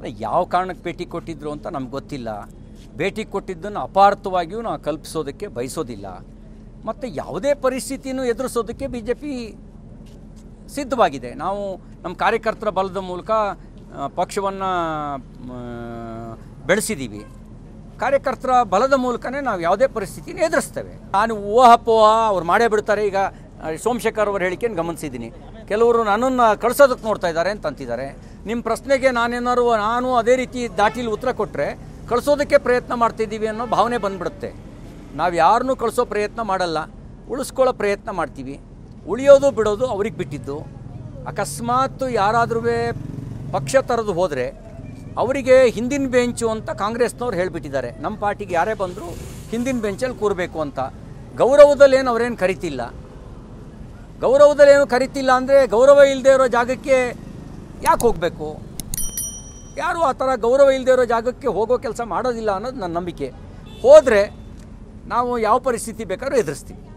ಯಾವ ಕಾರಣಕ್ಕೆ ಭೇಟಿ ಕೊಟ್ಟಿದ್ರು ಅಂತ ನಮ್ಗೆ ಗೊತ್ತಿಲ್ಲ ಭೇಟಿ ಕೊಟ್ಟಿದ್ದನ್ನು ಅಪಾರ್ಥವಾಗಿಯೂ ನಾವು ಕಲ್ಪಿಸೋದಕ್ಕೆ ಬಯಸೋದಿಲ್ಲ ಮತ್ತು ಯಾವುದೇ ಪರಿಸ್ಥಿತಿನೂ ಎದುರಿಸೋದಕ್ಕೆ ಬಿ ಜೆ ಪಿ ಸಿದ್ಧವಾಗಿದೆ ನಾವು ನಮ್ಮ ಕಾರ್ಯಕರ್ತರ ಬಲದ ಮೂಲಕ ಪಕ್ಷವನ್ನು ಬೆಳೆಸಿದ್ದೀವಿ ಕಾರ್ಯಕರ್ತರ ಬಲದ ಮೂಲಕನೇ ನಾವು ಯಾವುದೇ ಪರಿಸ್ಥಿತಿನ ಎದುರಿಸ್ತೇವೆ ನಾನು ಊಹಾಪೋಹ ಅವ್ರು ಮಾಡೇ ಬಿಡ್ತಾರೆ ಈಗ ಆ, ಸೋಮಶೇಖರ್ ಅವ್ರ ಹೇಳಿಕೆಯನ್ನು ಗಮನಿಸಿದ್ದೀನಿ ಕೆಲವರು ನನ್ನನ್ನು ಕಳ್ಸೋದಕ್ಕೆ ನೋಡ್ತಾ ಇದ್ದಾರೆ ಅಂತ ಅಂತಿದ್ದಾರೆ ನಿಮ್ಮ ಪ್ರಶ್ನೆಗೆ ನಾನೇನಾದ್ರು ನಾನು ಅದೇ ರೀತಿ ದಾಟಿಲಿ ಉತ್ತರ ಕೊಟ್ಟರೆ ಕಳಿಸೋದಕ್ಕೆ ಪ್ರಯತ್ನ ಮಾಡ್ತಿದ್ದೀವಿ ಅನ್ನೋ ಭಾವನೆ ಬಂದ್ಬಿಡುತ್ತೆ ನಾವು ಯಾರನ್ನೂ ಕಳಿಸೋ ಪ್ರಯತ್ನ ಮಾಡಲ್ಲ ಉಳಿಸ್ಕೊಳ್ಳೋ ಪ್ರಯತ್ನ ಮಾಡ್ತೀವಿ ಉಳಿಯೋದು ಬಿಡೋದು ಅವ್ರಿಗೆ ಬಿಟ್ಟಿದ್ದು ಅಕಸ್ಮಾತ್ ಯಾರಾದ್ರೂ ಪಕ್ಷ ತರದು ಹೋದರೆ ಅವರಿಗೆ ಹಿಂದಿನ ಬೆಂಚು ಅಂತ ಕಾಂಗ್ರೆಸ್ನವ್ರು ಹೇಳಿಬಿಟ್ಟಿದ್ದಾರೆ ನಮ್ಮ ಪಾರ್ಟಿಗೆ ಯಾರೇ ಬಂದರೂ ಹಿಂದಿನ ಬೆಂಚಲ್ಲಿ ಕೂರಬೇಕು ಅಂತ ಗೌರವದಲ್ಲೇನು ಅವರೇನು ಕರಿತಿಲ್ಲ ಗೌರವದಲ್ಲೇನು ಕರಿತಿಲ್ಲ ಅಂದರೆ ಗೌರವ ಇಲ್ಲದೆ ಇರೋ ಜಾಗಕ್ಕೆ ಯಾಕೆ ಹೋಗಬೇಕು ಯಾರು ಆ ಥರ ಗೌರವ ಇಲ್ಲದೆ ಇರೋ ಜಾಗಕ್ಕೆ ಹೋಗೋ ಕೆಲಸ ಮಾಡೋದಿಲ್ಲ ಅನ್ನೋದು ನನ್ನ ನಂಬಿಕೆ ಹೋದರೆ ನಾವು ಯಾವ ಪರಿಸ್ಥಿತಿ ಬೇಕಾದ್ರೂ ಎದುರಿಸ್ತೀವಿ